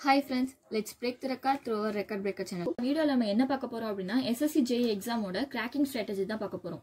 hi friends let's break the record through our record breaker channel வீடியோவில் நம்ம என்ன பார்க்க போறோம் அப்படின்னா எஸ்எஸ்சி ஜேஇ எக்ஸாமோட கிராக்கிங் ஸ்ட்ராட்டஜி தான் பார்க்க போறோம்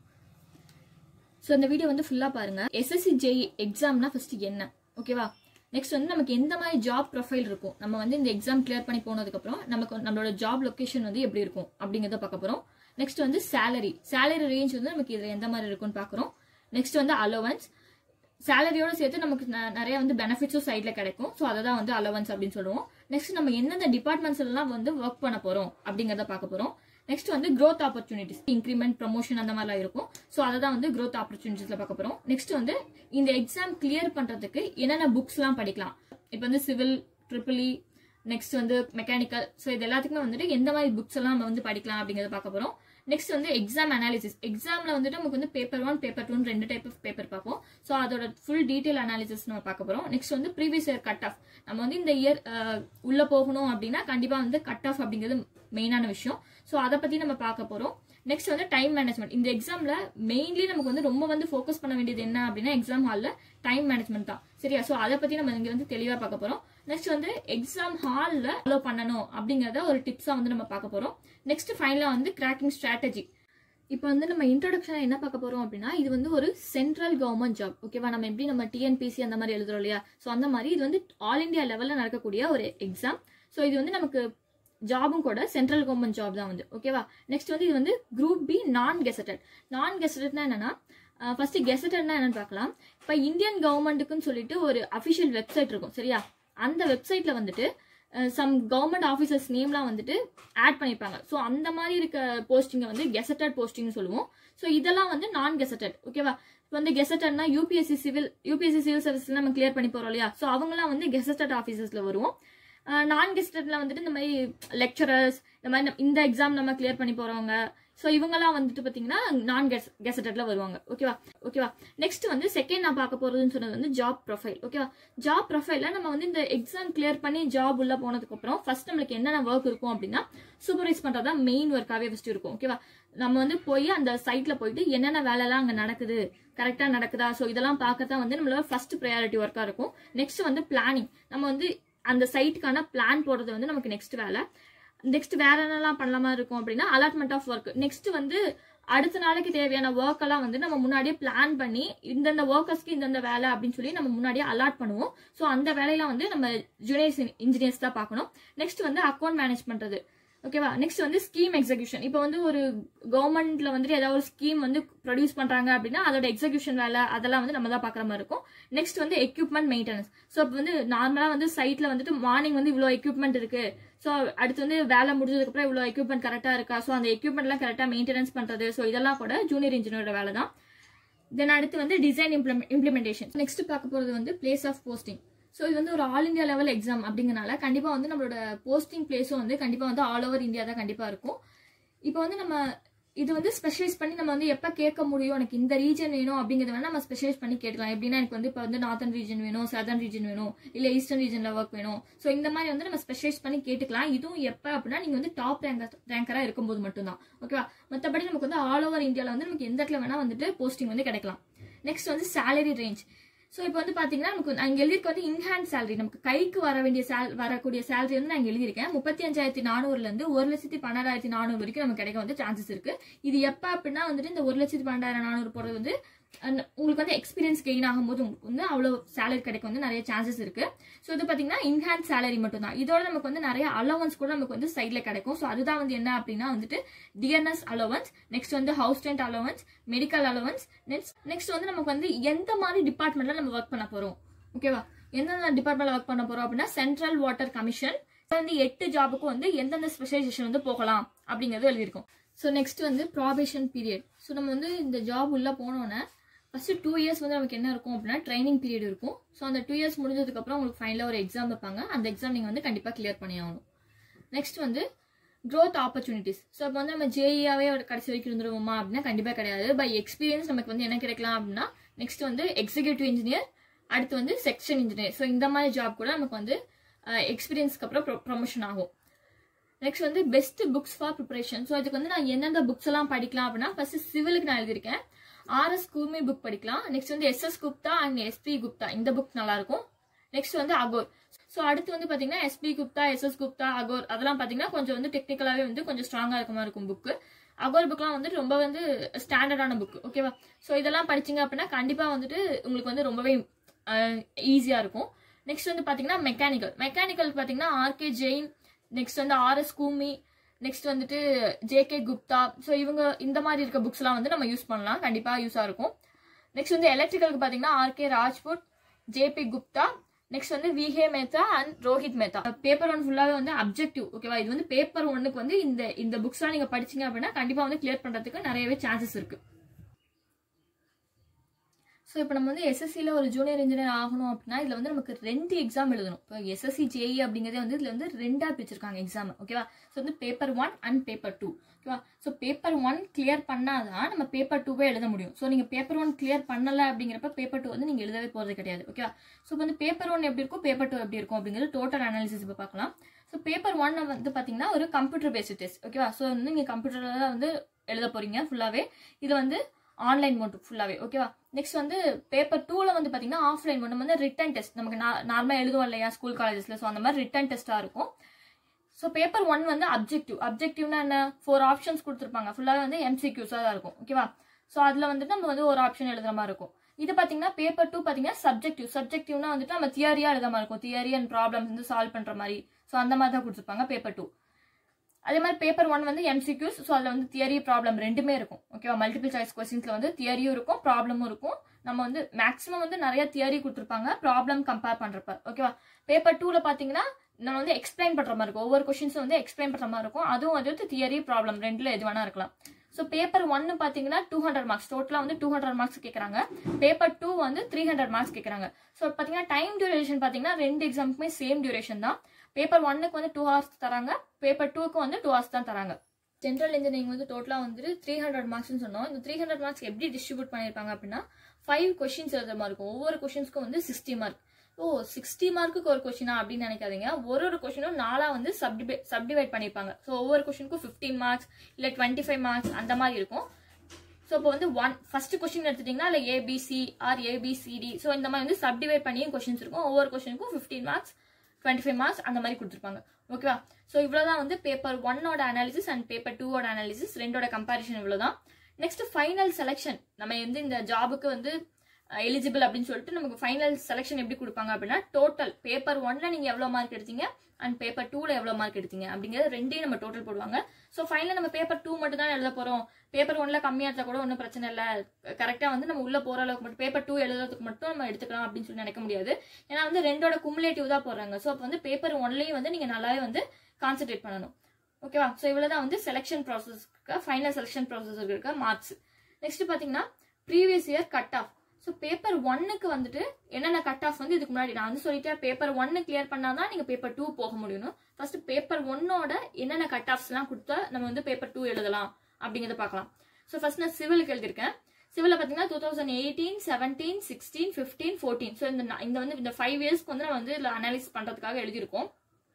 ஸோ இந்த வீடியோ வந்து ஃபுல்லாக பாருங்க எஸ்எஸ்சி ஜேஇ எக்ஸாம்னா ஃபர்ஸ்ட் என்ன ஓகேவா நெக்ஸ்ட் வந்து நமக்கு எந்த மாதிரி ஜாப் ப்ரொஃபைல் இருக்கும் நம்ம வந்து இந்த எக்ஸாம் கிளியர் பண்ணி போனதுக்கப்புறம் நமக்கு நம்மளோட ஜாப் லொகேஷன் வந்து எப்படி இருக்கும் அப்படிங்கிறத பார்க்க போறோம் நெக்ஸ்ட் வந்து சேலரி சேலரி ரேஞ்ச் வந்து நமக்கு இதில் எந்த மாதிரி இருக்கும்னு பார்க்குறோம் நெக்ஸ்ட் வந்து அலோவன்ஸ் சேலரியோட சேர்த்து நமக்கு ந- நிறைய வந்து பெனிஃபிட்ஸும் சைட்ல கிடைக்கும் ஸோ அதை தான் வந்து அலவன்ஸ் அப்படின்னு சொல்லுவோம் நெக்ஸ்ட் நம்ம எந்தெந்த டிபார்ட்மெண்ட்ஸ் எல்லாம் வந்து ஒர்க் பண்ண போறோம் அப்படிங்கறத பார்க்க போறோம் நெக்ஸ்ட் வந்து growth ஆப்பர்ச்சுனிட்டிஸ் இன்க்ரிமெண்ட் ப்ரமோஷன் அந்த மாதிரிலாம் இருக்கும் ஸோ அதை தான் வந்து growth ஆப்பர்ச்சுனிட்டிஸ்ல பார்க்க போறோம் நெக்ஸ்ட் வந்து இந்த எக்ஸாம் கிளியர் பண்றதுக்கு என்னென்ன புக்ஸ்லாம் படிக்கலாம் இப்போ வந்து சிவில் ட்ரிபிள் நெக்ஸ்ட் வந்து மெக்கானிக்கல் ஸோ இது எல்லாத்துக்குமே வந்துட்டு எந்த மாதிரி புக்ஸ் எல்லாம் நம்ம வந்து படிக்கலாம் அப்படிங்கறத பார்க்க போறோம் நெக்ஸ்ட் வந்து எக்ஸாம் அனாலிசிஸ் எக்ஸாம்ல வந்துட்டு நமக்கு வந்து பேப்பர் ஒன் பேப்பர் டூ ரெண்டு டைப் ஆஃப் பேப்பர் பார்ப்போம் ஸோ அதோட ஃபுல் டீடைல் அனாலிசிஸ் நம்ம பார்க்க போறோம் நெக்ஸ்ட் வந்து ப்ரீவியஸ் இயர் கட் ஆஃப் நம்ம வந்து இந்த இயர் உள்ள போகணும் அப்படின்னா கண்டிப்பா வந்து கட் ஆஃப் அப்படிங்கிறது மெயினான விஷயம் ஸோ அதை பத்தி நம்ம பார்க்க போறோம் நெக்ஸ்ட் வந்து டைம் மேனேஜ்மெண்ட் இந்த எக்ஸாம்ல மெயின்லி நமக்கு வந்து ரொம்ப வந்து ஃபோக்கஸ் பண்ண வேண்டியது என்ன அப்படின்னா எக்ஸாம் ஹால்ல டைம் மேனேஜ்மெண்ட் தான் சரியா ஸோ அதை பத்தி நம்ம இங்க வந்து தெளிவா பார்க்க போறோம் நெக்ஸ்ட் வந்து எக்ஸாம் ஹால்ல ஃபாலோ பண்ணணும் அப்படிங்கறத ஒரு டிப்ஸா வந்து நம்ம பார்க்க போறோம் நெக்ஸ்ட் ஃபைனலா வந்து கிராக்கிங் ஸ்ட்ராட்டஜி இப்போ வந்து நம்ம இன்ட்ரோடக்ஷன் என்ன பார்க்க போறோம் அப்படின்னா இது வந்து ஒரு சென்ட்ரல் கவர்மெண்ட் ஜாப் ஓகேவா நம்ம எப்படி நம்ம டிஎன்பிசி அந்த மாதிரி எழுதுறோம் இல்லையா ஸோ அந்த மாதிரி இது வந்து ஆல் இந்தியா லெவலில் நடக்கக்கூடிய ஒரு எக்ஸாம் ஸோ இது வந்து நமக்கு ஜாபும் கூட சென்ட்ரல் கவர்மெண்ட் ஜாப் தான் வந்து ஓகேவா நெக்ஸ்ட் வந்து இது வந்து குரூப் பி நான் கெசட்டட் நான் கெசட்டட்னா என்னன்னா ஃபர்ஸ்ட் கெசட்டட்னா என்னன்னு பார்க்கலாம் இப்போ இந்தியன் கவர்மெண்ட்டுக்குன்னு சொல்லிட்டு ஒரு அஃபிஷியல் வெப்சைட் இருக்கும் சரியா அந்த வெப்சைட்ல வந்துட்டு சம் கவர்மெண்ட் ஆஃபீஸர்ஸ் நேம்லாம் வந்துட்டு ஆட் பண்ணியிருப்பாங்க ஸோ அந்த மாதிரி இருக்க போஸ்டிங்கை வந்து கெசட்டட் போஸ்டிங் சொல்லுவோம் ஸோ இதெல்லாம் வந்து நான் கெசட்டட் ஓகேவா இப்போ வந்து கெசட்டட்னா UPSC civil UPSC civil service நம்ம கிளியர் பண்ணி போறோம் இல்லையா ஸோ அவங்கலாம் வந்து கெசட்டட் ஆஃபீஸர்ஸ்ல வருவோம் நான் கெஸ்டட்ல வந்துட்டு இந்த மாதிரி லெக்சரர்ஸ் இந்த மாதிரி நம்ம- இந்த எக்ஸாம் நம்ம கிளியர் பண்ணி போறவங்க ஸோ இவங்கெல்லாம் வந்துட்டு பார்த்தீங்கன்னா நான் கெஸ் கெசட்டட்ல வருவாங்க ஓகேவா ஓகேவா நெக்ஸ்ட் வந்து செகண்ட் நான் பார்க்க போறதுன்னு சொன்னது வந்து ஜாப் ப்ரொஃபைல் ஓகேவா ஜாப் ப்ரொஃபைல நம்ம வந்து இந்த எக்ஸாம் கிளியர் பண்ணி ஜாப் உள்ள போனதுக்கு அப்புறம் ஃபர்ஸ்ட் நம்மளுக்கு என்னென்ன ஒர்க் இருக்கும் அப்படின்னா சூப்பர்வைஸ் பண்றதா மெயின் ஒர்க்காவே ஃபர்ஸ்ட் இருக்கும் ஓகேவா நம்ம வந்து போய் அந்த சைட்ல போயிட்டு என்னென்ன வேலைலாம் அங்க நடக்குது கரெக்டா நடக்குதா ஸோ இதெல்லாம் பார்க்கறதா வந்து நம்மளோட ஃபர்ஸ்ட் ப்ரையாரிட்டி ஒர்க்கா இருக்கும் நெக்ஸ்ட் வந்து பிளானிங் நம்ம வந்து அந்த சைட்டுக்கான பிளான் போடுறது வந்து நமக்கு நெக்ஸ்ட் வேலை நெக்ஸ்ட் வேற என்னெல்லாம் பண்ணலாமா இருக்கும் அப்படின்னா அலாட்மெண்ட் ஆஃப் ஒர்க் நெக்ஸ்ட் வந்து அடுத்த நாளைக்கு தேவையான ஒர்க் எல்லாம் வந்து நம்ம முன்னாடியே பிளான் பண்ணி இந்தந்த ஒர்க்கர்ஸ்க்கு இந்தந்த வேலை அப்படின்னு சொல்லி நம்ம முன்னாடியே அலாட் பண்ணுவோம் ஸோ அந்த வேலையெல்லாம் வந்து நம்ம ஜூனியர்ஸ் இன்ஜினியர்ஸ் தான் பார்க்கணும் நெக்ஸ்ட் வந்து அக்கௌண்ட் மேனேஜ் பண்றது ஓகேவா நெக்ஸ்ட் வந்து ஸ்கீம் எக்ஸிகியூஷன் இப்போ வந்து ஒரு கவர்மெண்ட்ல வந்துட்டு ஏதாவது ஒரு ஸ்கீம் வந்து ப்ரொடியூஸ் பண்றாங்க அப்படின்னா அதோட எக்ஸிகியூஷன் வேலை அதெல்லாம் வந்து நம்ம தான் பார்க்குற மாதிரி இருக்கும் நெக்ஸ்ட் வந்து எக்யூப்மெண்ட் மெயின்டெனன்ஸ் ஸோ இப்போ வந்து நார்மலா வந்து சைட்ல வந்துட்டு மார்னிங் வந்து இவ்வளோ எக்யூப்மெண்ட் இருக்கு ஸோ அடுத்து வந்து வேலை முடிஞ்சதுக்கு அப்புறம் இவ்வளோ எக்யூப்மெண்ட் கரெக்டா இருக்கா ஸோ அந்த எக்யூப்மெண்ட்லாம் கரெக்டாக மெயின்டெனன்ஸ் பண்றது ஸோ இதெல்லாம் கூட ஜூனியர் இன்ஜினியரோட வேலை தான் தென் அடுத்து வந்து டிசைன் இம்ப்ளிமெண்டேஷன் நெக்ஸ்ட் பார்க்க போறது வந்து பிளேஸ் ஆஃப் போஸ்டிங் ஸோ இது வந்து ஒரு ஆல் இந்தியா லெவல் எக்ஸாம் அப்படிங்கறனால கண்டிப்பா வந்து நம்மளோட போஸ்டிங் பிளேஸும் வந்து கண்டிப்பா வந்து ஆல் ஓவர் இந்தியா தான் கண்டிப்பா இருக்கும் இப்போ வந்து நம்ம இது வந்து ஸ்பெஷலைஸ் பண்ணி நம்ம வந்து எப்போ கேட்க முடியும் எனக்கு இந்த ரீஜன் வேணும் அப்படிங்கிறத வேணா நம்ம ஸ்பெஷலைஸ் பண்ணி கேட்கலாம் எப்படின்னா எனக்கு வந்து இப்போ வந்து நார்த்தன் ரீஜன் வேணும் சதர்ன் ரீஜன் வேணும் இல்லை ஈஸ்டர்ன் ரீஜன்ல ஒர்க் வேணும் ஸோ இந்த மாதிரி வந்து நம்ம ஸ்பெஷலைஸ் பண்ணி கேட்டுக்கலாம் இதுவும் எப்போ அப்படின்னா நீங்க வந்து டாப் ரேங்கர் ரேங்கரா இருக்கும்போது மட்டும்தான் ஓகேவா மற்றபடி நமக்கு வந்து ஆல் ஓவர் இந்தியாவில் வந்து நமக்கு எந்த இடத்துல வேணா வந்துட்டு போஸ்டிங் வந்து கிடைக்கலாம் நெக்ஸ்ட் வந்து salary ரேஞ்ச் ஸோ இப்போ வந்து பாத்தீங்கன்னா நமக்கு நான் இங்க எழுதியிருக்க வந்து இன்ஹேண்ட் salary நமக்கு கைக்கு வர வேண்டிய sal- வரக்கூடிய salary வந்து நான் இங்க எழுதியிருக்கேன் முப்பத்தி அஞ்சாயிரத்தி நானூறுல இருந்து ஒரு லட்சத்தி பன்னெண்டாயிரத்தி நானூறு வரைக்கும் நமக்கு கிடைக்க வந்து சான்சஸ் இருக்கு இது எப்ப அப்படின்னா வந்துட்டு இந்த ஒரு லட்சத்தி பன்னெண்டாயிரம் நானூறு போறது வந்து அந்த உங்களுக்கு வந்து எக்ஸ்பீரியன்ஸ் கெயின் ஆகும்போது உங்களுக்கு வந்து அவ்வளவு சேலரி கிடைக்க வந்து நிறைய சான்சஸ் இருக்கு ஸோ இது பாத்தீங்கன்னா இன்ஹேண்ட் சேலரி மட்டும் தான் இதோட நமக்கு வந்து நிறைய அலவன்ஸ் கூட நமக்கு வந்து சைட்ல கிடைக்கும் ஸோ அதுதான் வந்து என்ன அப்படின்னா வந்துட்டு டிஎன்எஸ் அலவன்ஸ் நெக்ஸ்ட் வந்து house rent allowance medical allowance next next வந்து நமக்கு வந்து எந்த மாதிரி டிபார்ட்மெண்ட்ல நம்ம ஒர்க் பண்ண போறோம் ஓகேவா எந்தெந்த டிபார்ட்மெண்ட்ல ஒர்க் பண்ண போறோம் அப்படின்னா சென்ட்ரல் வாட்டர் கமிஷன் வந்து எட்டு ஜாபுக்கும் வந்து எந்தெந்த ஸ்பெஷலைசேஷன் வந்து போகலாம் அப்படிங்கிறது எழுதியிருக்கும் ஸோ நெக்ஸ்ட் வந்து ப்ராபேஷன் பீரியட் ஸோ நம்ம வந்து இந்த ஜாப் உள்ள போனோன்னே ஃபர்ஸ்ட் டூ இயர்ஸ் வந்து நமக்கு என்ன இருக்கும் அப்படின்னா ட்ரைனிங் பீரியட் இருக்கும் ஸோ அந்த டூ இயர்ஸ் முடிஞ்சதுக்கு அப்புறம் உங்களுக்கு ஃபைனலாக ஒரு எக்ஸாம் வைப்பாங்க அந்த எக்ஸாம் நீங்கள் வந்து கண்டிப்பாக கிளியர் பண்ணி ஆகணும் நெக்ஸ்ட் வந்து growth ஆப்பர்ச்சுனிட்டிஸ் ஸோ இப்போ வந்து நம்ம ஜேஇயாவே கடைசி வரைக்கும் இருந்துருவோமா அப்படின்னா கண்டிப்பாக கிடையாது பை எக்ஸ்பீரியன்ஸ் நமக்கு வந்து என்ன கிடைக்கலாம் அப்படின்னா நெக்ஸ்ட் வந்து எக்ஸிக்யூட்டிவ் இன்ஜினியர் அடுத்து வந்து செக்ஷன் இன்ஜினியர் ஸோ இந்த மாதிரி ஜாப் கூட நமக்கு வந்து எக்ஸ்பீரியன்ஸ்க்கு அப்புறம் ப்ரொமோஷன் ஆகும் நெக்ஸ்ட் வந்து best books for preparation so இதுக்கு வந்து நான் எந்தெந்த புக்ஸ் எல்லாம் படிக்கலாம் அப்படின்னா ஃபர்ஸ்ட் சிவிலுக்கு நான் எழுதியிருக்கேன் ஆர்எஸ் கூர்மி புக் படிக்கலாம் நெக்ஸ்ட் வந்து SS Gupta and SP Gupta இந்த புக் நல்லா இருக்கும் நெக்ஸ்ட் வந்து அகோர் ஸோ அடுத்து வந்து பாத்தீங்கன்னா எஸ்பி குப்தா எஸ்எஸ் குப்தா அகோர் அதெல்லாம் பாத்தீங்கன்னா கொஞ்சம் வந்து டெக்னிக்கலாவே வந்து கொஞ்சம் ஸ்ட்ராங்கா இருக்க மாதிரி இருக்கும் புக்கு அகோர் புக்லாம் வந்து ரொம்ப வந்து ஸ்டாண்டர்டான புக் ஓகேவா ஸோ இதெல்லாம் படிச்சீங்க அப்படின்னா கண்டிப்பா வந்துட்டு உங்களுக்கு வந்து ரொம்பவே ஈஸியா இருக்கும் நெக்ஸ்ட் வந்து பாத்தீங்கன்னா மெக்கானிக்கல் மெக்கானிக்கல் பாத்தீங்கன்னா ஆர்கே ஜெயின் நெக்ஸ்ட் வந்து ஆர்எஸ் கூமி நெக்ஸ்ட் வந்துட்டு ஜேகே குப்தா ஸோ இவங்க இந்த மாதிரி இருக்க புக்ஸ்லாம் வந்து நம்ம யூஸ் பண்ணலாம் கண்டிப்பா யூஸா இருக்கும் நெக்ஸ்ட் வந்து எலக்ட்ரிக்கலுக்கு பாத்தீங்கன்னா RK Rajput JB Gupta next வந்து VK Mehta and Rohit Mehta paper one ஃபுல்லாவே வந்து அப்ஜெக்டிவ் ஓகேவா இது வந்து பேப்பர் ஒன்னுக்கு வந்து இந்த இந்த புக்ஸ்லாம் நீங்க படிச்சீங்க அப்படின்னா கண்டிப்பா வந்து கிளியர் பண்றதுக்கு நிறையவே சான்சஸ் இருக்கு ஸோ இப்போ நம்ம வந்து எஸ்எஸ்சியில் ஒரு ஜூனியர் இன்ஜினியர் ஆகணும் அப்படின்னா இதில் வந்து நமக்கு ரெண்டு எக்ஸாம் எழுதணும் இப்போ எஸ்எஸ்சி ஜேஇ அப்படிங்கிறதே வந்து இதில் வந்து ரெண்டாக பிரிச்சிருக்காங்க எக்ஸாம் ஓகேவா ஸோ வந்து paper one and paper two ஓகேவா ஸோ பேப்பர் ஒன் கிளியர் பண்ணாதான் நம்ம பேப்பர் டூவே எழுத முடியும் ஸோ நீங்கள் பேப்பர் ஒன் கிளியர் பண்ணல அப்படிங்கிறப்ப பேப்பர் டூ வந்து நீங்கள் எழுதவே போகிறது கிடையாது ஓகேவா ஸோ வந்து பேப்பர் ஒன் எப்படி இருக்கும் பேப்பர் டூ எப்படி இருக்கும் அப்படிங்கிறது டோட்டல் அனாலிசிஸ் இப்போ பார்க்கலாம் ஸோ பேப்பர் ஒன் வந்து பார்த்தீங்கன்னா ஒரு கம்ப்யூட்டர் பேஸ்டு டெஸ்ட் ஓகேவா ஸோ வந்து நீங்கள் கம்ப்யூட்டரில் தான் வந்து எழுத போறீங்க ஃபுல்லாகவே இது வந்து ஆன்லைன் மோட் ஃபுல்லாகவே ஓகேவா நெக்ஸ்ட் வந்து பேப்பர் டூவில் வந்து பார்த்தீங்கன்னா ஆஃப்லைன் மோட் நம்ம வந்து ரிட்டன் டெஸ்ட் நமக்கு நார்மலாக எழுதுவோம் இல்லையா ஸ்கூல் காலேஜஸில் ஸோ அந்த மாதிரி ரிட்டன் டெஸ்ட்டாக இருக்கும் ஸோ பேப்பர் ஒன் வந்து அப்ஜெக்டிவ் அப்ஜெக்டிவ்னா என்ன ஃபோர் ஆப்ஷன்ஸ் கொடுத்துருப்பாங்க ஃபுல்லாகவே வந்து எம்சிக்யூஸாக தான் இருக்கும் ஓகேவா ஸோ அதில் வந்துட்டு நம்ம வந்து ஒரு ஆப்ஷன் எழுதுற மாதிரி இருக்கும் இது பார்த்தீங்கன்னா பேப்பர் டூ பார்த்தீங்கன்னா சப்ஜெக்டிவ் சப்ஜெக்டிவ்னா வந்துட்டு நம்ம தியரியாக எழுத மாதிரி இருக்கும் தியரி அண்ட் ப்ராப்ளம்ஸ் வந்து சால்வ் பண்ணுற மாதிரி ஸோ அந்த மாதிரி தான் கொடுத்துருப்பாங்க பேப்பர் டூ அதே மாதிரி பேப்பர் ஒன் வந்து எம்சிக்யூஸ் ஸோ அதில் வந்து தியரி ப்ராப்ளம் ரெண்டுமே இருக்கும் ஓகேவா மல்டிபிள் சாய்ஸ் கொஸ்டின்ஸ்ல வந்து தியரியும் இருக்கும் ப்ராப்ளமும் இருக்கும் நம்ம வந்து மேக்ஸிமம் வந்து நிறைய தியரி கொடுத்துருப்பாங்க ப்ராப்ளம் கம்பேர் பண்றப்ப ஓகேவா பேப்பர் டூல பாத்தீங்கன்னா நம்ம வந்து எக்ஸ்பிளைன் பண்ற மாதிரி இருக்கும் ஒவ்வொரு கொஸ்டின்ஸும் வந்து எக்ஸ்பிளைன் பண்ற மாதிரி இருக்கும் அதுவும் வந்து தியரி ப்ராப்ளம் ரெண்டுல எது வேணா இருக்கலாம் ஸோ பேப்பர் ஒன்னு பாத்தீங்கன்னா டூ ஹண்ட்ரட் மார்க்ஸ் டோட்டலா வந்து டூ ஹண்ட்ரட் மார்க்ஸ் கேட்கறாங்க பேப்பர் டூ வந்து த்ரீ ஹண்ட்ரட் மார்க்ஸ் கேட்கறாங்க ஸோ பாத்தீங்கன்னா டைம் டியூரேஷன் பாத்தீங்கன்னா ரெண்டு எக்ஸாமுக்குமே சேம் டியூரேஷன் தான் பேப்பர் ஒன்னுக்கு வந்து டூ ஹவர்ஸ் தராங்க பேப்பர் டூக்கு வந்து டூ ஹவர்ஸ் தான் தராங்க ஜென்ரல் இன்ஜினியரிங் வந்து டோட்டலாக வந்துட்டு த்ரீ ஹண்ட்ரட் மார்க்ஸ்னு சொன்னோம் இந்த த்ரீ ஹண்ட்ரட் மார்க்ஸ் எப்படி டிஸ்ட்ரிபியூட் பண்ணியிருப்பாங்க அப்படின்னா ஃபைவ் கொஷின்ஸ் எழுதுற மாதிரி இருக்கும் ஒவ்வொரு கொஷின்ஸ்க்கும் வந்து சிக்ஸ்டி மார்க் ஓ சிக்ஸ்டி மார்க்குக்கு ஒரு கொஷினா அப்படின்னு நினைக்காதீங்க ஒரு ஒரு கொஷினும் நாளா வந்து சப்டிவே சப்டிவைட் பண்ணியிருப்பாங்க ஸோ ஒவ்வொரு கொஷினுக்கும் ஃபிஃப்டீன் மார்க்ஸ் இல்லை டுவெண்ட்டி ஃபைவ் மார்க்ஸ் அந்த மாதிரி இருக்கும் ஸோ இப்போ வந்து ஒன் ஃபர்ஸ்ட் கொஸ்டின் எடுத்துட்டீங்கன்னா இல்லை ஏபிசி ஆர் ஏபிசிடி ஸோ இந்த மாதிரி வந்து சப்டிவைட் பண்ணியும் கொஷின்ஸ் இருக்கும் ஒவ்வொரு கொஷினுக்கும் fifteen marks twenty five marks அந்த மாதிரி கொடுத்துருப்பாங்க ஓகேவா ஸோ இவ்வளோதான் வந்து பேப்பர் ஒன்னோட அனாலிசிஸ் அண்ட் பேப்பர் டூவோட அனாலிசிஸ் ரெண்டோட கம்பேரிஷன் இவ்வளோதான் நெக்ஸ்ட் ஃபைனல் செலெக்ஷன் நம்ம வந்து இந்த ஜாபுக்கு வந்து எலிஜிபிள் அப்படின்னு சொல்லிட்டு நமக்கு ஃபைனல் செலெக்ஷன் எப்படி கொடுப்பாங்க அப்படின்னா டோட்டல் பேப்பர் ஒன்ல நீங்க எவ்வளவு மார்க் எடுத்தீங்க அண்ட் பேப்பர் டூல எவ்வளவு மார்க் எடுத்தீங்க அப்படிங்கிறது ரெண்டையும் நம்ம டோட்டல் போடுவாங்க ஸோ ஃபைனல் நம்ம பேப்பர் டூ மட்டும் தான் எழுத போறோம் பேப்பர் ஒன்ல கம்மியா இருந்தா கூட ஒன்றும் பிரச்சனை இல்லை கரெக்டா வந்து நம்ம உள்ள போற அளவுக்கு மட்டும் பேப்பர் டூ எழுதுறதுக்கு மட்டும் நம்ம எடுத்துக்கலாம் அப்படின்னு சொல்லி நினைக்க முடியாது ஏன்னா வந்து ரெண்டோட குமுலேட்டிவ் தான் போடுறாங்க ஸோ அப்போ வந்து பேப்பர் ஒன்லயும் வந்து நீங்க நல்லாவே வந்து கான்சென்ட்ரேட் பண்ணணும் ஓகேவா ஸோ இவ்வளவுதான் வந்து செலெக்ஷன் ப்ராசஸ்க்கு ஃபைனல் செலெக்ஷன் ப்ராசஸ் இருக்க மார்க்ஸ் நெக்ஸ்ட் பாத்தீங்கன்னா previous year cut off so paper ஒன்னுக்கு வந்துட்டு என்னென்ன கட் ஆஃப் வந்து இதுக்கு முன்னாடி நான் வந்து சொல்லிட்டேன் பேப்பர் ஒன்னு கிளியர் பண்ணாதான் நீங்க பேப்பர் டூ போக முடியும் ஃபர்ஸ்ட் பேப்பர் ஒன்னோட என்னென்ன கட் ஆஃப்ஸ் எல்லாம் கொடுத்தா நம்ம வந்து பேப்பர் டூ எழுதலாம் அப்படிங்கறத பார்க்கலாம் ஸோ ஃபர்ஸ்ட் நான் சிவிலுக்கு எழுதியிருக்கேன் சிவில் பார்த்தீங்கன்னா two thousand eighteen seventeen sixteen fifteen fourteen so இந்த இந்த வந்து இந்த ஃபைவ் இயர்ஸ்க்கு வந்து நம்ம வந்து இதில் அனாலிசிஸ் பண்ணுறதுக்காக எழுதியிருக்கோம்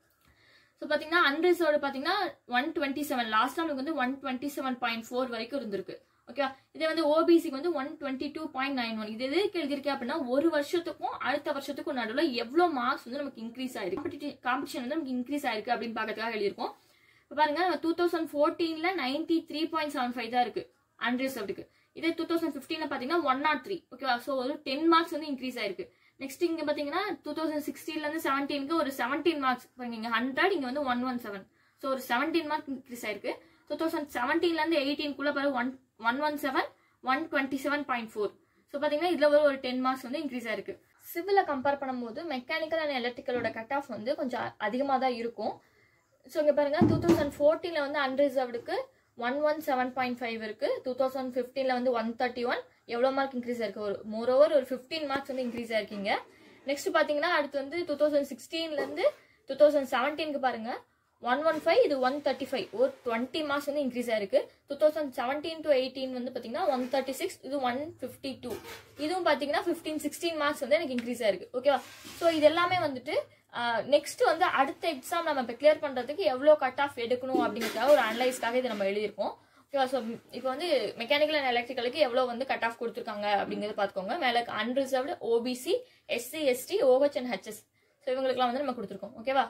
ஸோ பார்த்தீங்கன்னா அன்ரிசர்வ்டு பார்த்தீங்கன்னா ஒன் டுவெண்ட்டி செவன் லாஸ்ட் நமக்கு வந்து one twenty seven point four வரைக்கும் இருந்திருக்கு ஓகேவா இதே வந்து ஓபிசிக்கு வந்து one twenty two point nine one இது எதுக்கு எழுதியிருக்கேன் அப்படின்னா ஒரு வருஷத்துக்கும் அடுத்த வருஷத்துக்கும் நடுவில் எவ்வளோ மார்க்ஸ் வந்து நமக்கு இன்க்ரீஸ் ஆயிருக்கு காம்படிஷன் வந்து நமக்கு இன்க்ரீஸ் ஆயிருக்கு அப்படின்னு பார்க்கறதுக்காக எழுதியிருக்கோம் இப்போ பாருங்க நம்ம டூ தௌசண்ட் ஃபோர்டீன்ல ninety three point seven five தான் இருக்கு அன்ரிசர்வ்டுக்கு இதே டூ தௌசண்ட் ஃபிஃப்டீன்ல பார்த்தீங்கன்னா ஒன் நாட் த்ரீ ஓகேவா ஸோ ஒரு டென் மார்க்ஸ் வந்து இன்க்ரீஸ் ஆயிருக்கு நெக்ஸ்ட் இங்க பாத்தீங்கன்னா டூ தௌசண்ட் சிக்ஸ்டீன்ல இருந்து செவன்டீனுக்கு ஒரு செவன்டீன் மார்க்ஸ் இங்க ஹண்ட்ரட் இங்க வந்து ஒன் ஒன் செவன் ஸோ ஒரு செவன்டீன் மார்க் இன்க்ரீஸ் ஆயிருக்கு டூ தௌசண்ட் செவன்டீன்ல இருந்து எயிட்டீன்குள்ள பாரு one one one seven one twenty seven point four so பாத்தீங்கன்னா இதுல ஒரு ஒரு டென் மார்க்ஸ் வந்து இன்க்ரீஸ் ஆயிருக்கு சிவில கம்பேர் பண்ணும்போது மெக்கானிக்கல் அண்ட் எலக்ட்ரிக்கலோட கட் ஆஃப் வந்து கொஞ்சம் அதிகமாக தான் இருக்கும் ஸோ இங்க பாருங்க டூ தௌசண்ட் ஃபோர்டீன்ல வந்து அன்ரிசர்வ்டுக்கு one one seven point five இருக்கு டூ தௌசண்ட் ஃபிஃப்டீன்ல வந்து ஒன் தேர்ட்டி ஒன் எவ்வளோ மார்க் இன்க்ரீஸ் ஆயிருக்கு ஒரு மோர் ஓவர் ஒரு ஃபிஃப்டீன் மார்க்ஸ் வந்து இன்க்ரீஸ் ஆயிருக்கீங்க நெக்ஸ்ட் பாத்தீங்கன்னா அடுத்து வந்து டூ தௌசண்ட் சிக்ஸ்டீன்ல இருந்து டூ தௌசண்ட் செவன்டீனுக்கு பாருங்க ஒன் ஒன் ஃபைவ் இது ஒன் தேர்ட்டி ஃபைவ் ஒரு டுவெண்ட்டி மார்க்ஸ் வந்து இன்க்ரீஸ் ஆயிருக்கு two thousand seventeen to eighteen வந்து பாத்தீங்கன்னா ஒன் தேர்ட்டி சிக்ஸ் இது ஒன் ஃபிஃப்டி டூ இதுவும் பாத்தீங்கன்னா ஃபிஃப்டீன் சிக்ஸ்டீன் மார்க்ஸ் வந்து எனக்கு இன்க்ரீஸ் ஆயிருக்கு ஓகேவா ஸோ இது எல்லாமே வந்துட்டு நெக்ஸ்ட் வந்து அடுத்த எக்ஸாம் நம்ம இப்போ கிளியர் பண்றதுக்கு எவ்வளோ கட் ஆஃப் எடுக்கணும் அப்படிங்கிறதுக்காக ஒரு அனலைஸ்க்காக இதை நம்ம எழுதியிருக்கோம் ஓகேவா ஸோ இப்போ வந்து மெக்கானிக்கல் அண்ட் எலக்ட்ரிக்கலுக்கு எவ்வளோ வந்து கட் ஆஃப் கொடுத்துருக்காங்க அப்படிங்கிறத பார்த்துக்கோங்க மேலே unreserved OBC SC ST OH and HS so இவங்களுக்குலாம் வந்து நம்ம கொடுத்துருக்கோம் ஓகேவா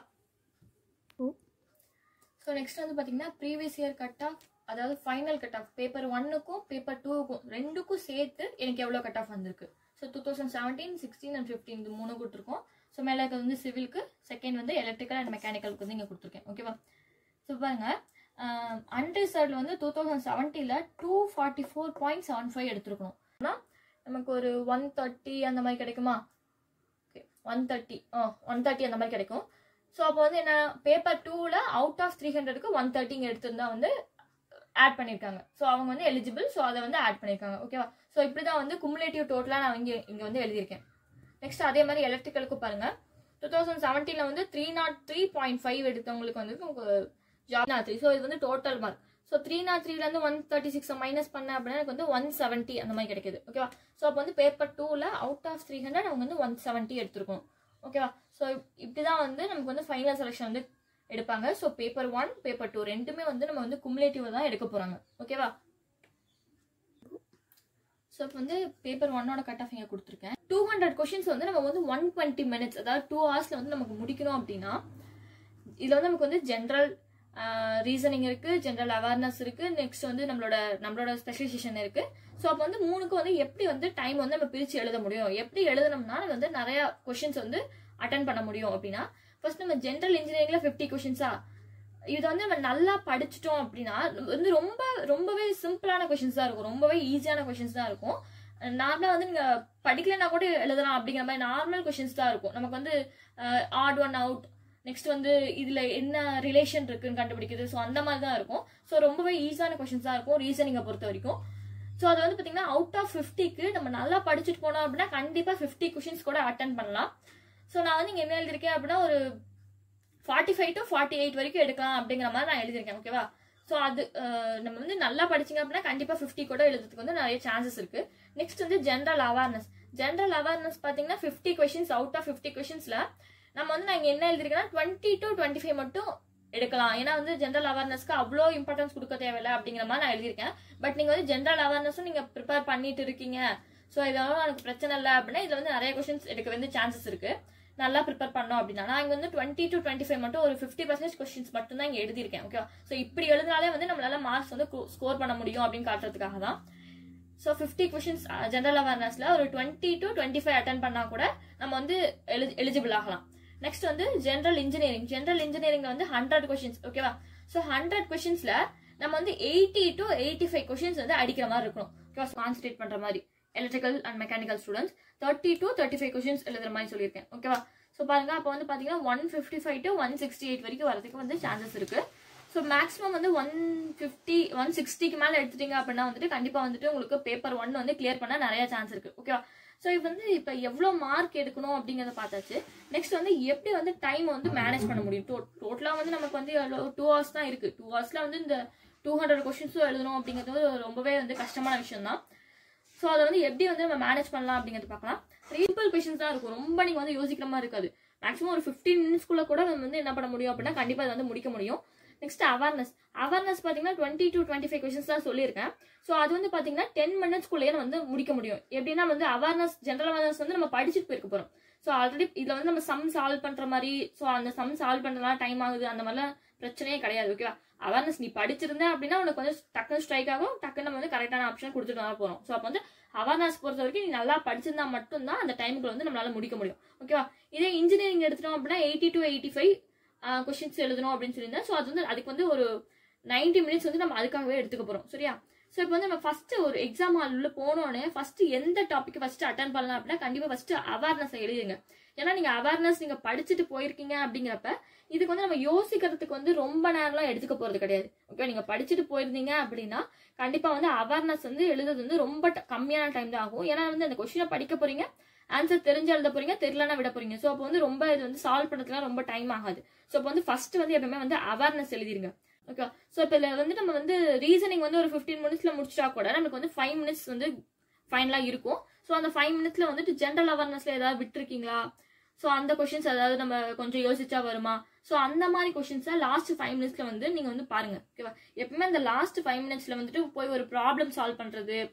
ஸோ நெக்ஸ்ட் வந்து பார்த்தீங்கன்னா ப்ரீவியஸ் இயர் கட் ஆஃப் அதாவது ஃபைனல் கட் ஆஃப் பேப்பர் ஒன்னுக்கும் பேப்பர் டூவுக்கும் ரெண்டுக்கும் சேர்த்து எனக்கு எவ்வளோ கட் ஆஃப் வந்திருக்கு so two thousand seventeen sixteen and fifteen இது மூணு கொடுத்துருக்கோம் ஸோ மேலே இருக்கிறது வந்து சிவிலுக்கு செகண்ட் வந்து எலக்ட்ரிக்கல் அண்ட் மெக்கானிக்கலுக்கு வந்து இங்கே கொடுத்துருக்கேன் ஓகேவா ஸோ பாருங்க அன்ரிசர்வ்ல வந்து two thousand செவன்ட்டியில் two forty four point seven five எடுத்துருக்கணும் ஆனால் நமக்கு ஒரு ஒன் தேர்ட்டி அந்த மாதிரி கிடைக்குமா ஓகே ஒன் தேர்ட்டி ஆ ஒன் தேர்ட்டி அந்த மாதிரி கிடைக்கும் ஸோ அப்போ வந்து என்ன பேப்பர் டூவில் அவுட் ஆஃப் த்ரீ ஹண்ட்ரடுக்கு ஒன் தேர்ட்டிங்க எடுத்திருந்தா வந்து ஆட் பண்ணியிருக்காங்க ஸோ அவங்க வந்து எலிஜிபிள் ஸோ அதை வந்து ஆட் பண்ணியிருக்காங்க ஓகேவா ஸோ இப்படி தான் வந்து குமுலேட்டிவ் டோட்டலாக நான் இங்கே இங்கே வந்து எழுதியிருக்கேன் நெக்ஸ்ட் அதே மாதிரி எலக்ட்ரிக்கலுக்கு பாருங்க டூ தௌசண்ட் செவன்டீனில் வந்து three nought three point five எடுத்தவங்களுக்கு வந்து ஜாப் நாட் த்ரீ ஸோ இது வந்து total mark so three nought த்ரீலேருந்து ஒன் தேர்ட்டி சிக்ஸ் மைனஸ் பண்ண அப்படின்னா எனக்கு வந்து ஒன் செவன்ட்டி அந்த மாதிரி கிடைக்குது ஓகேவா ஸோ அப்போ வந்து பேப்பர் டூவில் அவுட் ஆஃப் த்ரீ ஹண்ட்ரட் அவங்க வந்து ஒன் செவன்ட்டி எடுத்திருக்கணும் ஓகேவா ஸோ இப்படி தான் வந்து நமக்கு வந்து ஃபைனல் செலெக்ஷன் வந்து எடுப்பாங்க so paper one paper two ரெண்டுமே வந்து நம்ம வந்து குமுலேட்டிவ் தான் எடுக்க போகிறாங்க ஓகேவா ஸோ இப்போ வந்து பேப்பர் ஒன்னோட கட் ஆஃப் இங்கே கொடுத்துருக்கேன் டூ ஹண்ட்ரட் கொஷின்ஸ் வந்து நம்ம வந்து ஒன் டுவெண்ட்டி மினிட்ஸ் அதாவது டூ ஹவர்ஸில் வந்து நமக்கு முடிக்கணும் அப்படின்னா இதில் வந்து நமக்கு வந்து ஜென்ரல் ரீசனிங் இருக்கு ஜென்ரல் அவேர்னஸ் இருக்கு நெக்ஸ்ட் வந்து நம்மளோட நம்மளோட ஸ்பெஷலைசேஷன் இருக்கு ஸோ அப்போ வந்து மூணுக்கும் வந்து எப்படி வந்து டைம் வந்து நம்ம பிரித்து எழுத முடியும் எப்படி எழுதணும்னா நம்ம வந்து நிறைய கொஷின்ஸ் வந்து அட்டன் பண்ண முடியும் அப்படின்னா ஃபர்ஸ்ட் நம்ம ஜென்ரல் இன்ஜினியரிங்ல ஃபிஃப்டி கொஷின்ஸா இது வந்து நம்ம நல்லா படிச்சிட்டோம் அப்படின்னா வந்து ரொம்ப ரொம்பவே சிம்பிளான கொஷின்ஸ் தான் இருக்கும் ரொம்பவே ஈஸியான கொஷின்ஸ் தான் இருக்கும் நார்மலாக வந்து நீங்க படிக்கலைன்னா கூட எழுதலாம் அப்படிங்கிற மாதிரி நார்மல் கொஷின்ஸ் தான் இருக்கும் நமக்கு வந்து ஆட் ஒன் அவுட் நெக்ஸ்ட் வந்து இதுல என்ன ரிலேஷன் இருக்குன்னு கண்டுபிடிக்குது ஸோ அந்த மாதிரி தான் இருக்கும் ஸோ ரொம்பவே ஈஸியான கொஷின்ஸ் தான் இருக்கும் ரீசனிங்கை பொறுத்த வரைக்கும் ஸோ அது வந்து பார்த்தீங்கன்னா அவுட் ஆஃப் ஃபிஃப்டிக்கு நம்ம நல்லா படிச்சுட்டு போனோம் அப்படின்னா கண்டிப்பாக ஃபிஃப்டி கொஷின்ஸ் கூட அட்டன் பண்ணலாம் ஸோ நான் வந்து இங்கே என்ன எழுதியிருக்கேன் அப்படின்னா ஒரு forty five to forty eight வரைக்கும் எடுக்கலாம் அப்படிங்கிற மாதிரி நான் எழுதியிருக்கேன் ஓகேவா ஸோ அது நம்ம வந்து நல்லா படிச்சிங்க அப்படின்னா கண்டிப்பாக ஃபிஃப்டி கூட எழுதுறதுக்கு வந்து நிறைய சான்சஸ் இருக்கு நெக்ஸ்ட் வந்து ஜென்ரல் அவேர்னஸ் ஜென்ரல் அவேர்னஸ் பார்த்தீங்கன்னா fifty questions out of fifty கொஷின்ஸில் நம்ம வந்து நான் இங்கே என்ன எழுதிருக்கேன்னா டுவெண்ட்டி டு டுவெண்ட்டி ஃபைவ் மட்டும் எடுக்கலாம் ஏன்னா வந்து ஜென்ரல் அவேர்னஸ்க்கு அவ்வளோ இம்பார்ட்டன்ஸ் கொடுக்க தேவையில்லை அப்படிங்கிற மாதிரி நான் எழுதியிருக்கேன் பட் நீங்கள் வந்து ஜென்ரல் அவேர்னஸும் நீங்கள் ப்ரிப்பேர் பண்ணிட்டு இருக்கீங்க ஸோ இதெல்லாம் எனக்கு பிரச்சனை இல்லை அப்படின்னா இதில் வந்து நிறைய கொஷின்ஸ் எடுக்க வந்து சான்சஸ் இருக்கு நல்லா ப்ரிப்பேர் பண்ணோம் அப்படின்னா நான் இங்கே வந்து டுவெண்ட்டி டு டுவெண்ட்டி ஃபைவ் மட்டும் ஒரு ஃபிஃப்டி பர்சன்டேஜ் கொஸ்டின்ஸ் மட்டும் தான் இங்கே எழுதியிருக்கேன் ஓகே ஸோ இப்படி எழுதினாலே வந்து நம்மளால மார்க்ஸ் வந்து ஸ்கோர் பண்ண முடியும் அப்படின்னு காட்டுறதுக்காக தான் ஸோ ஃபிஃப்டி கொஷின்ஸ் ஜென்ரல் அவேர்னஸ்ல ஒரு twenty to twenty five attend பண்ணா கூட நம்ம வந்து எலிஜிபிள் ஆகலாம் நெக்ஸ்ட் வந்து ஜென்ரல் இன்ஜினியரிங் ஜென்ரல் இன்ஜினியரிங்ல வந்து ஹண்ட்ரட் கொஷின்ஸ் ஓகேவா ஸோ ஹண்ட்ரட் கொஷின்ஸ்ல நம்ம வந்து eighty to eighty five questions வந்து அடிக்கிற மாதிரி இருக்கணும் ஓகேவா கான்சன்ட்ரேட் பண்ற மாதிரி electrical and mechanical students thirty to thirty five questions எழுதுற மாதிரி சொல்லியிருக்கேன் ஓகேவா ஸோ பாருங்க அப்போ வந்து பார்த்தீங்கன்னா one fifty five to one sixty eight வரைக்கும் வரதுக்கு வந்து சான்சஸ் இருக்கு ஸோ மேக்ஸிமம் வந்து ஒன் ஃபிஃப்டி ஒன் சிக்ஸ்டிக்கு மேலே எடுத்துட்டீங்க அப்படின்னா வந்துட்டு கண்டிப்பாக வந்துட்டு உங்களுக்கு பேப்பர் ஒன் வந்து கிளியர் பண்ண நிறைய சான்ஸ் இருக்கு ஓகேவா ஸோ இது வந்து இப்போ எவ்வளோ மார்க் எடுக்கணும் அப்படிங்கிறத பார்த்தாச்சு நெக்ஸ்ட் வந்து எப்படி வந்து டைம் வந்து மேனேஜ் பண்ண முடியும் டோட்டலாக வந்து நமக்கு வந்து டூ ஹவர்ஸ் தான் இருக்கு டூ ஹவர்ஸ்ல வந்து இந்த டூ ஹண்ட்ரட் கொஸ்டின்ஸும் எழுதணும் அப்படிங்கிறது ரொம்பவே வந்து கஷ்டமான விஷயம் தான் ஸோ அதை வந்து எப்படி வந்து நம்ம மேனேஜ் பண்ணலாம் அப்படிங்கிறது பார்க்கலாம் சிம்பிள் கொஷின்ஸ் தான் இருக்கும் ரொம்ப நீங்கள் வந்து யோசிக்கிற மாதிரி இருக்காது மேக்ஸிமம் ஒரு ஃபிஃப்டீன் மினிட்ஸ்க்குள்ள கூட நம்ம வந்து என்ன பண்ண முடியும் அப்படின்னா கண்டிப்பாக அதை வந்து முடிக்க முடியும் நெக்ஸ்ட் அவேர்னஸ் அவேர்னஸ் பார்த்தீங்கன்னா twenty to twenty five questions தான் சொல்லியிருக்கேன் ஸோ அது வந்து பார்த்தீங்கன்னா டென் மினிட்ஸ்க்குள்ளேயே வந்து முடிக்க முடியும் எப்படின்னா வந்து அவேர்னஸ் ஜென்ரல் அவேர்னஸ் வந்து நம்ம படிச்சுட்டு போயிருக்க போகிறோம் ஸோ ஆல்ரெடி இதில் வந்து நம்ம சம் சால்வ் பண்ணுற மாதிரி ஸோ அந்த சம் சால்வ் பண்ணுறதுலாம் டைம் ஆகுது அந்த மாதிரிலாம் பிரச்சனையே கிடையாது ஓகேவா அவேர்னஸ் நீ படிச்சிருந்தேன் அப்படின்னா உனக்கு வந்து டக்குன்னு ஸ்ட்ரைக் ஆகும் டக்குன்னு நம்ம வந்து கரெக்டான ஆப்ஷன் கொடுத்துட்டு வர போகிறோம் ஸோ அப்போ வந்து அவேர்னஸ் பொறுத்த வரைக்கும் நீ நல்லா படிச்சிருந்தா மட்டும்தான் அந்த டைமுக்குள்ள வந்து நம்மளால முடிக்க முடியும் ஓகேவா இதே இன்ஜினியரிங் எடுத்துட்டோம் அப்படின்னா eighty to eighty five questions எழுதணும் அப்படின்னு சொல்லியிருந்தேன் ஸோ அது வந்து அதுக்கு வந்து ஒரு நைன்டி மினிட்ஸ் வந்து நம்ம அதுக்காகவே எடுத்துக்க போகிறோம் சரியா ஸோ இப்போ வந்து நம்ம ஃபர்ஸ்ட் ஒரு எக்ஸாம் ஹால் உள்ள போனோடனே ஃபர்ஸ்ட் எந்த டாபிக் ஃபர்ஸ்ட் அட்டன் பண்ணலாம் அப்படின்னா கண்டிப்பாக ஃபர்ஸ்ட் அவேர்னஸ் எழுதுங்க ஏன்னா நீங்க அவேர்னஸ் நீங்க படிச்சுட்டு போயிருக்கீங்க அப்படிங்கிறப்ப இதுக்கு வந்து நம்ம யோசிக்கிறதுக்கு வந்து ரொம்ப நேரம்லாம் எடுத்துக்க போறது கிடையாது ஓகே நீங்க படிச்சுட்டு போயிருந்தீங்க அப்படின்னா கண்டிப்பா வந்து அவேர்னஸ் வந்து எழுதுறது வந்து ரொம்ப ட- கம்மியான டைம் தான் ஆகும் ஏன்னா வந்து அந்த கொஸ்டினை படிக்க போறீங்க ஆன்சர் தெரிஞ்சு எழுத போறீங்க தெரியலனா விட போறீங்க ஸோ அப்போ வந்து ரொம்ப இது வந்து சால்வ் பண்றதுலாம் ரொம்ப டைம் ஆகாது ஸோ அப்போ வந்து ஃபர்ஸ்ட் வந்து எப்பவுமே வந்து அவேர்னஸ் எழுதிருங்க ஓகே ஸோ இப்போ இதில் வந்து நம்ம வந்து ரீசனிங் வந்து ஒரு ஃபிஃப்டீன் மினிட்ஸ்ல முடிச்சிட்டா கூட நமக்கு வந்து ஃபைவ் மினிட்ஸ் வந்து ஃபைனலாக இருக்கும் ஸோ அந்த ஃபைவ் மினிட்ஸ்ல வந்துட்டு ஜென்ரல் அவேர்னஸ்ல ஏதாவது விட்டுருக்கீங்களா ஸோ அந்த கொஷின்ஸ் அதாவது நம்ம கொஞ்சம் யோசிச்சா வருமா ஸோ அந்த மாதிரி கொஷின்ஸை லாஸ்ட் ஃபைவ் மினிட்ஸ்ல வந்து நீங்க வந்து பாருங்க ஓகேவா எப்பவுமே அந்த லாஸ்ட் ஃபைவ் மினிட்ஸ்ல வந்துட்டு போய் ஒரு ப்ராப்ளம் சால்வ் பண்றது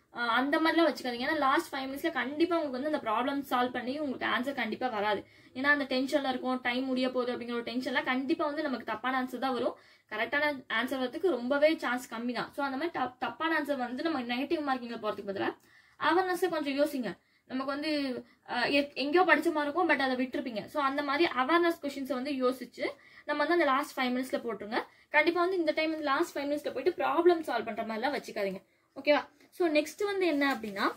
அஹ் அந்த மாதிரிலாம் வச்சுக்காதீங்க ஏன்னா லாஸ்ட் ஃபைவ் மினிட்ஸ்ல கண்டிப்பா உங்களுக்கு வந்து அந்த ப்ராப்ளம் சால்வ் பண்ணி உங்களுக்கு ஆன்சர் கண்டிப்பா வராது ஏன்னா அந்த டென்ஷன்ல இருக்கும் டைம் முடிய போகுது அப்படிங்கிற ஒரு டென்ஷன்ல கண்டிப்பா வந்து நமக்கு தப்பான ஆன்சர் தான் வரும் கரெக்டான ஆன்சர் வரதுக்கு ரொம்பவே சான்ஸ் கம்மி தான் ஸோ அந்த மாதிரி தப்- தப்பான ஆன்சர் வந்து நம்ம நெகட்டிவ் மார்க்கிங்ல போறதுக்கு பதிலாக அவேர்னஸை கொஞ்சம் யோசிங்க நமக்கு வந்து அஹ், எ- எங்கேயோ படிச்ச மாதிரி இருக்கும் பட் அதை விட்டுருப்பீங்க ஸோ அந்த மாதிரி அவேர்னஸ் கொஷின்ஸை வந்து யோசிச்சு நம்ம வந்து அந்த லாஸ்ட் ஃபைவ் மினிட்ஸ்ல போட்டுருங்க கண்டிப்பா வந்து இந்த டைம் வந்து லாஸ்ட் ஃபைவ் மினிட்ஸ்ல போயிட்டு ப்ராப்ளம் சால்வ் பண்ற மாதிரிலாம் வச்சுக்காதீங்க ஓகேவா ஸோ நெக்ஸ்ட் வந்து என்ன அப்படின்னா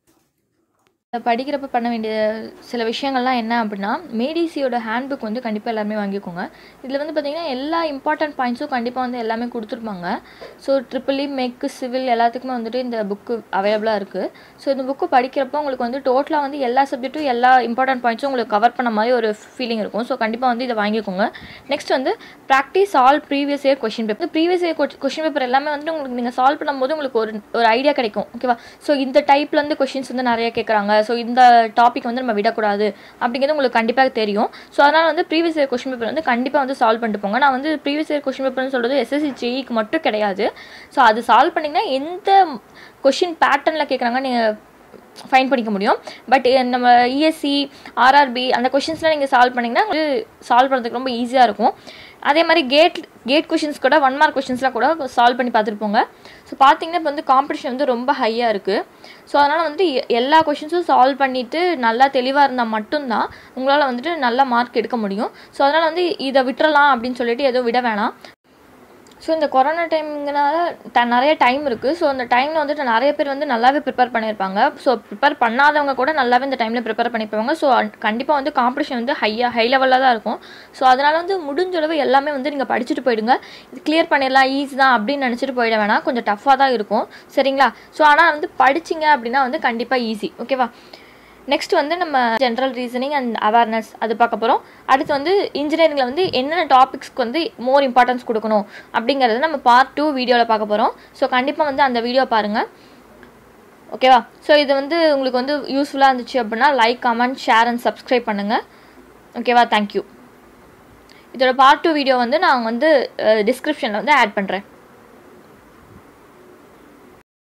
படிக்கிறப்ப பண்ண வேண்டிய சில விஷயங்கள்லாம் என்ன அப்படின்னா மேடிசியோட ஹேண்ட்புக் வந்து கண்டிப்பாக எல்லாருமே வாங்கிக்கோங்க இதில் வந்து பார்த்தீங்கன்னா எல்லா இம்பார்ட்டன்ட் பாயிண்ட்ஸும் கண்டிப்பாக வந்து எல்லாமே கொடுத்துருப்பாங்க so triple E mech civil எல்லாத்துக்குமே வந்துட்டு இந்த புக்கு அவைலபிளாக இருக்குது ஸோ இந்த புக்கு படிக்கிறப்போ உங்களுக்கு வந்து டோட்டலாக வந்து எல்லா சப்ஜெக்ட்டும் எல்லா இம்பார்ட்டன்ட் பாயிண்ட்ஸும் உங்களுக்கு கவர் பண்ண மாதிரி ஒரு ஃபீலிங் இருக்கும் ஸோ கண்டிப்பாக வந்து இதை வாங்கிக்கோங்க நெக்ஸ்ட் வந்து practice all previous year question paper previous year question paper எல்லாமே வந்து உங்களுக்கு நீங்கள் சால்வ் பண்ணும்போது உங்களுக்கு ஒரு ஒரு ஐடியா கிடைக்கும் ஓகேவா ஸோ இந்த டைப்லேருந்து கொஷின்ஸ் வந்து நிறைய கேட்குறாங்க ஸோ இந்த டாபிக் வந்து நம்ம விடக்கூடாது அப்படிங்கிறது உங்களுக்கு கண்டிப்பாக தெரியும் ஸோ அதனால் வந்து ப்ரீவியஸ் இயர் கொஷின் பேப்பர் வந்து கண்டிப்பாக வந்து சால்வ் பண்ணிட்டு போங்க நான் வந்து ப்ரீவியஸ் இயர் கொஷின் பேப்பர்னு சொல்கிறது எஸ்எஸ்சி ஜேஇக்கு மட்டும் கிடையாது ஸோ அது சால்வ் பண்ணிங்கன்னா எந்த கொஷின் பேட்டர்னில் கேட்குறாங்க நீங்கள் ஃபைன் பண்ணிக்க முடியும் பட் நம்ம இஎஸ்சி ஆர்ஆர்பி அந்த கொஷின்ஸ்லாம் நீங்கள் சால்வ் பண்ணிங்கன்னா வந்து சால்வ் பண்ணுறதுக்கு ரொம்ப ஈஸியாக இருக்கும் அதே மாதிரி கேட் கேட் கொஷின்ஸ் கூட ஒன் மார்க் கொஷின்ஸ்லாம் கூட சால்வ் பண்ணி பார்த்துட்டு போங்க ஸோ பார்த்தீங்கன்னா இப்போ வந்து காம்படிஷன் வந்து ரொம்ப ஹையாக இருக்குது ஸோ அதனால் வந்து எ- எல்லா கொஷின்ஸும் சால்வ் பண்ணிவிட்டு நல்லா தெளிவாக இருந்தால் மட்டும்தான் உங்களால் வந்துட்டு நல்ல மார்க் எடுக்க முடியும் ஸோ அதனால் வந்து இதை விட்டுறலாம் அப்படின்னு சொல்லிட்டு எதுவும் விட வேணாம் ஸோ இந்த கொரோனா டைம்ங்கனால ட நிறைய டைம் இருக்குது ஸோ அந்த டைமில் வந்துட்டு நிறைய பேர் வந்து நல்லாவே ப்ரிப்பேர் பண்ணியிருப்பாங்க ஸோ ப்ரிப்பேர் பண்ணாதவங்க கூட நல்லாவே இந்த டைமில் ப்ரிப்பேர் பண்ணிப்பாங்க ஸோ கண்டிப்பாக வந்து காம்படிஷன் வந்து ஹையாக ஹை லெவலில் தான் இருக்கும் ஸோ அதனால் வந்து முடிஞ்ச அளவு எல்லாமே வந்து நீங்கள் படிச்சுட்டு போயிடுங்க இது கிளியர் பண்ணிடலாம் ஈஸி தான் அப்படின்னு நினச்சிட்டு போயிட வேணாம் கொஞ்சம் டஃப்பாக தான் இருக்கும் சரிங்களா ஸோ ஆனால் வந்து படிச்சிங்க அப்படின்னா வந்து கண்டிப்பாக ஈஸி ஓகேவா நெக்ஸ்ட் வந்து நம்ம ஜென்ரல் ரீசனிங் அண்ட் அவேர்னஸ் அது பார்க்க போகிறோம் அடுத்து வந்து இன்ஜினியரிங்கில் வந்து என்னென்ன டாபிக்ஸ்க்கு வந்து மோர் இம்பார்ட்டன்ஸ் கொடுக்கணும் அப்படிங்கிறத நம்ம பார்ட் டூ வீடியோவில் பார்க்க போகிறோம் ஸோ கண்டிப்பாக வந்து அந்த வீடியோ பாருங்கள் ஓகேவா ஸோ இது வந்து உங்களுக்கு வந்து யூஸ்ஃபுல்லாக இருந்துச்சு அப்படின்னா like comment share and subscribe பண்ணுங்கள் ஓகேவா தேங்க்யூ இதோட பார்ட் டூ வீடியோ வந்து நான் வந்து டிஸ்கிரிப்ஷனில் வந்து ஆட் பண்ணுறேன்